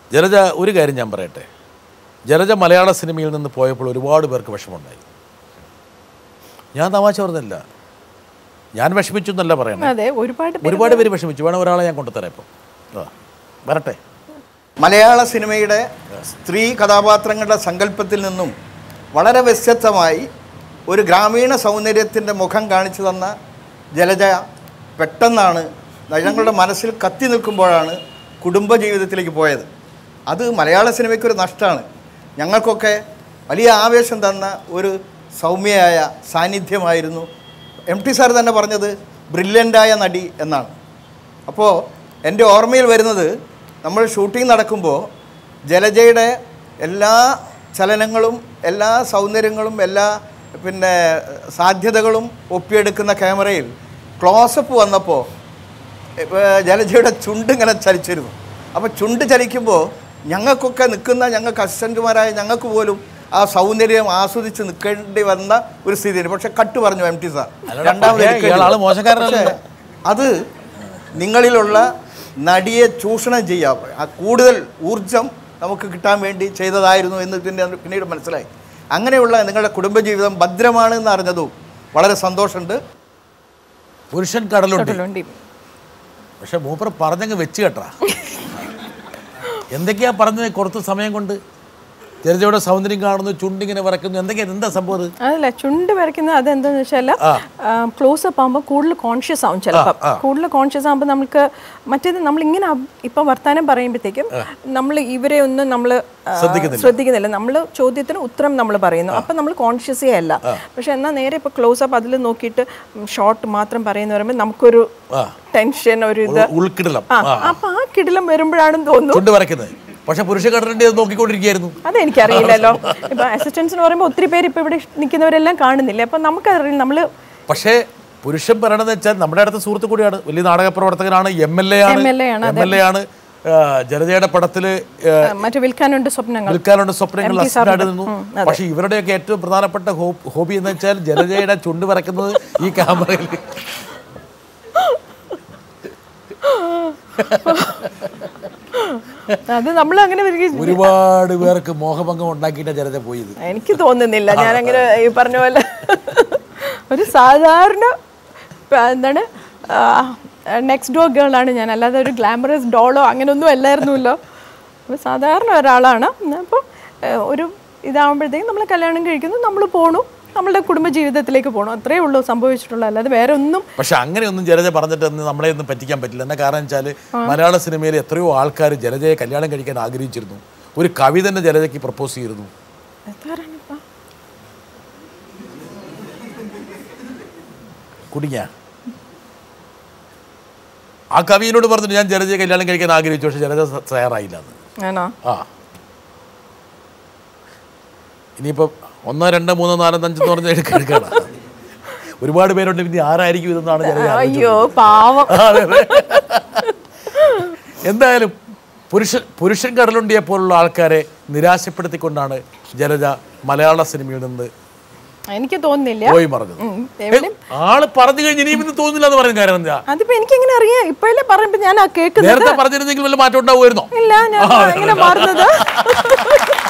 ജലജ ഒരു കാര്യം ഞാൻ പറയട്ടെ ജലജ മലയാള സിനിമയിൽ നിന്ന് പോയപ്പോൾ ഒരുപാട് പേർക്ക് വിഷമമുണ്ടായി ഞാൻ തമാശ പറഞ്ഞല്ല ഞാൻ വിഷമിച്ചു എന്നല്ല പറയണേ അതെ ഒരുപാട് പേര് ഒരുപാട് പേര് വിഷമിച്ചു വേണം ഒരാളെ ഞാൻ കൊണ്ടുതരാം ഇപ്പം ആ വരട്ടെ മലയാള സിനിമയുടെ സ്ത്രീ കഥാപാത്രങ്ങളുടെ സങ്കല്പത്തിൽ നിന്നും വളരെ വ്യത്യസ്തമായി ഒരു ഗ്രാമീണ സൗന്ദര്യത്തിൻ്റെ മുഖം കാണിച്ചു തന്ന ജലജ പെട്ടെന്നാണ് ഞങ്ങളുടെ മനസ്സിൽ കത്തി നിൽക്കുമ്പോഴാണ് കുടുംബജീവിതത്തിലേക്ക് പോയത് അത് മലയാള സിനിമയ്ക്കൊരു നഷ്ടമാണ് ഞങ്ങൾക്കൊക്കെ വലിയ ആവേശം തന്ന ഒരു സൗമ്യയായ സാന്നിധ്യമായിരുന്നു എം ടി സാർ തന്നെ പറഞ്ഞത് ബ്രില്യൻ്റായ നടി എന്നാണ് അപ്പോൾ എൻ്റെ ഓർമ്മയിൽ വരുന്നത് നമ്മൾ ഷൂട്ടിംഗ് നടക്കുമ്പോൾ ജലജയുടെ എല്ലാ ചലനങ്ങളും എല്ലാ സൗന്ദര്യങ്ങളും എല്ലാ പിന്നെ സാധ്യതകളും ഒപ്പിയെടുക്കുന്ന ക്യാമറയിൽ ക്ലോസപ്പ് വന്നപ്പോൾ ഇപ്പൊ ജലജയുടെ ചുണ്ട് ഇങ്ങനെ ചലിച്ചിരുന്നു അപ്പോൾ ചുണ്ട് ചലിക്കുമ്പോൾ ഞങ്ങൾക്കൊക്കെ നിൽക്കുന്ന ഞങ്ങൾക്ക് അസിസ്റ്റൻറ്റുമാരായ ഞങ്ങൾക്ക് പോലും ആ സൗന്ദര്യം ആസ്വദിച്ച് നിൽക്കേണ്ടി വന്ന ഒരു സ്ഥിതിയാണ് പക്ഷെ കട്ട് പറഞ്ഞു എം ടി സാർ അല്ലടാ, രണ്ടാമത് പക്ഷേ എടുക്കേണ്ടി ഇയാളാള് വന്നു. മോശക്കാരനല്ല. പക്ഷേ അത് നിങ്ങളിലുള്ള നടിയെ ചൂഷണം ചെയ്യാം ആ കൂടുതൽ ഊർജം നമുക്ക് കിട്ടാൻ വേണ്ടി ചെയ്തതായിരുന്നു എന്ന് പിന്നെ പിന്നീട് മനസ്സിലായി അങ്ങനെയുള്ള നിങ്ങളുടെ കുടുംബജീവിതം ഭദ്രമാണ് എന്ന് അറിഞ്ഞതും വളരെ സന്തോഷമുണ്ട് പുരുഷൻ കടലുണ്ട് തൊട്ടിലുണ്ട്. പക്ഷെ മൂപ്പർ പറഞ്ഞങ്ങ് വെച്ച് കേട്ടാ എന്തൊക്കെയാ പറഞ്ഞത് കുറച്ച് സമയം കൊണ്ട് ജലജയുടെ സൗന്ദര്യം കാണുന്നു ചുണ്ടിങ്ങനെ വരക്കുന്നു എന്തൊക്കെയാ എന്താ സംഭവം അത് അതല്ല ചുണ്ട് വരയ്ക്കുന്നത് അതെന്താന്ന് വെച്ചാൽ ക്ലോസപ്പ് ആകുമ്പോൾ കൂടുതൽ കോൺഷ്യസ് ആവും ചിലപ്പോൾ കൂടുതൽ കോൺഷ്യസ് ആകുമ്പോൾ നമുക്ക് മറ്റേത് നമ്മൾ ഇങ്ങനെ അബ്- ഇപ്പം വർത്താനം പറയുമ്പോഴത്തേക്കും നമ്മൾ ഇവരെ ഒന്നും നമ്മൾ ശ്രദ്ധിക്കുന്നില്ല. ശ്രദ്ധിക്കുന്നില്ല നമ്മൾ ചോദ്യത്തിന് ഉത്തരം നമ്മൾ പറയുന്നു അപ്പം നമ്മൾ കോൺഷ്യസേ അല്ല പക്ഷെ എന്നാൽ നേരെ ഇപ്പോൾ ക്ലോസപ്പ് അതിൽ നോക്കിയിട്ട് ഷോർട്ട് മാത്രം പറയുന്ന പറയുമ്പോൾ നമുക്കൊരു ആ. ടെൻഷൻ ഒരു ഇത് ഉൾ- ഉൾക്കിടലം ആ അപ്പൊ ആ കിടിലം വരുമ്പോഴാണെന്ന് തോന്നുന്നു ചുണ്ട് വരയ്ക്കുന്നത് പക്ഷെ പുരുഷ കടലിന്റെ അത് നോക്കിക്കൊണ്ടിരിക്കുകയായിരുന്നു അതെനിക്കറിയില്ലല്ലോ ഇപ്പൊ അസിസ്റ്റൻസ് എന്ന് പറയുമ്പോൾ ഒത്തിരി പേര് ഇപ്പൊ ഇവിടെ നിൽക്കുന്നവരെല്ലാം കാണുന്നില്ല അപ്പൊ നമുക്കറിയില്ല നമ്മള് പക്ഷേ പുരുഷൻ പറയണത് വെച്ചാൽ നമ്മുടെ അടുത്ത സുഹൃത്ത് കൂടിയാണ് വലിയ നാടക പ്രവർത്തകനാണ് എം എൽ എ ആണ് MLA ആണ്, എം എൽ എ ആണ് ആ, ജലജയുടെ പടത്തില് ആ, മറ്റു വിൽക്കാനുണ്ട് സ്വപ്നങ്ങൾ നിൽക്കാനുള്ള സ്വപ്നങ്ങൾ MT അസിസ്റ്റായിട്ട് സാറിന്റെ. നിന്നു ഉം, അതെ. പക്ഷെ ഇവരുടെയൊക്കെ ഏറ്റവും പ്രധാനപ്പെട്ട ഹോ- ഹോബി എന്ന് വെച്ചാൽ ജലജയുടെ ചുണ്ട് വരക്കുന്നത് ഈ ക്യാമറയിൽ അത് നമ്മൾ അങ്ങനെ വരിക- ഒരുപാട് പേർക്ക് മോഹഭംഗം ഉണ്ടാക്കിയിട്ടാണ് ജലജ പോയത് എനിക്ക് തോന്നുന്നില്ല ഞാൻ അങ്ങനെ ഈ പറഞ്ഞ പോലെ ഒരു സാധാരണ പ- എന്താണ് നെക്സ്റ്റ് ഡോർ ഗേൾ ആണ് ഞാൻ അല്ലാതെ ഒരു ഗ്ലാമറസ് ഡോളോ അങ്ങനെയൊന്നും അല്ലായിരുന്നല്ലോ അപ്പോൾ സാധാരണ ഒരാളാണ് അപ്പോൾ ഒരു ഇതാകുമ്പോഴത്തേക്കും നമ്മൾ കല്യാണം കഴിക്കുന്നു നമ്മൾ പോണു നമ്മളുടെ കുടുംബ ജീവിതത്തിലേക്ക് പോകണം അത്രയേ ഉള്ളൂ സംഭവിച്ചിട്ടുള്ളൂ അല്ലാതെ വേറെ ഒന്നും പക്ഷെ അങ്ങനെയൊന്നും ജലജ പറഞ്ഞിട്ട് ഒന്നും നമ്മളെ ഒന്നും പറ്റിക്കാൻ പറ്റില്ല എന്താ കാരണം വെച്ചാൽ മലയാള സിനിമയിൽ എത്രയോ ആൾക്കാർ ജലജയെ കല്യാണം കഴിക്കാൻ ആഗ്രഹിച്ചിരുന്നു ഒരു കവി തന്നെ ജലജയ്ക്ക് പ്രപ്പോസ് ചെയ്തിരുന്നു എത്രയാണിപ്പോ? കുടിഞ്ഞ ആ കവിയോട് പറഞ്ഞിട്ട് ഞാൻ ജലജയെ കല്യാണം കഴിക്കാൻ ആഗ്രഹിച്ചു പക്ഷെ ജലജ സ- തയ്യാറായില്ല എന്ന് ആണോ ആ ഇനിയിപ്പോൾ ഒന്നോ രണ്ടോ മൂന്നോ നാലോ അഞ്ച് എന്ന് പറഞ്ഞ എടുക്കണം ഒരുപാട് പേരുണ്ട് ഇനി ആരായിരിക്കും ഇതെന്നാണ് ജലജ അയ്യോ പാവം ആ, അതെ, അതെ. എന്തായാലും പുരുഷൻ പുരുഷൻ കടലുണ്ടിയെ പോലുള്ള ആൾക്കാരെ നിരാശപ്പെടുത്തിക്കൊണ്ടാണ് ജലജ മലയാള സിനിമയിൽ നിന്ന് എനിക്ക് തോന്നുന്നില്ല പോയി മറഞ്ഞത് ഉം, എവിടെയും ആള് പറഞ്ഞു കഴിഞ്ഞ് ഇനിയും ഇത് തോന്നില്ല എന്ന് പറയുന്ന കാര്യം എന്താ അതിപ്പോ എനിക്ക് എങ്ങനെ അറിയാം ഇപ്പോഴല്ലേ പറയുമ്പോ ഞാൻ ആ കേൾക്കുന്നത് നേരത്തെ പറഞ്ഞിരുന്നെങ്കിൽ വല്ല മാറ്റം ഉണ്ടാവുമായിരുന്നോ ഇല്ല ഞാൻ എങ്ങനെ മാറുന്നത്